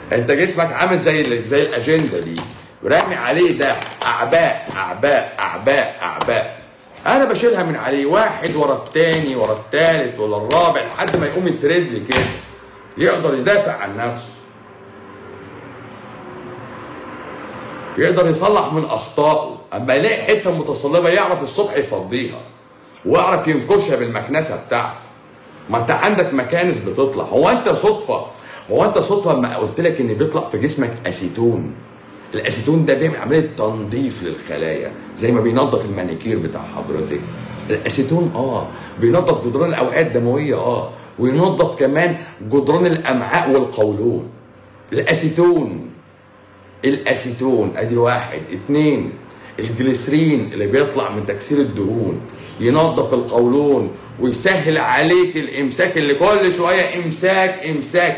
انت جسمك عامل زي ال- زي الاجنده دي رامي عليه ده اعباء اعباء اعباء اعباء انا بشيلها من عليه واحد ورا التاني ورا التالت ولا الرابع لحد ما يقوم يترد لي كده يقدر يدافع عن نفسه يقدر يصلح من اخطائه اما يلاقي حته متصلبه يعرف الصبح يفضيها ويعرف ينكشها بالمكنسه بتاعته ما انت عندك مكانس بتطلع هو انت صدفه هو انت صدفه لما قلت لك ان بيطلع في جسمك اسيتون الاسيتون ده بيعمل عمليه تنظيف للخلايا زي ما بينظف المانيكير بتاع حضرتك الاسيتون اه بينظف جدران الاوعيه الدمويه اه وينظف كمان جدران الامعاء والقولون الاسيتون الاسيتون ادي واحد اتنين الجليسرين اللي بيطلع من تكسير الدهون ينظف القولون ويسهل عليك الامساك اللي كل شويه امساك امساك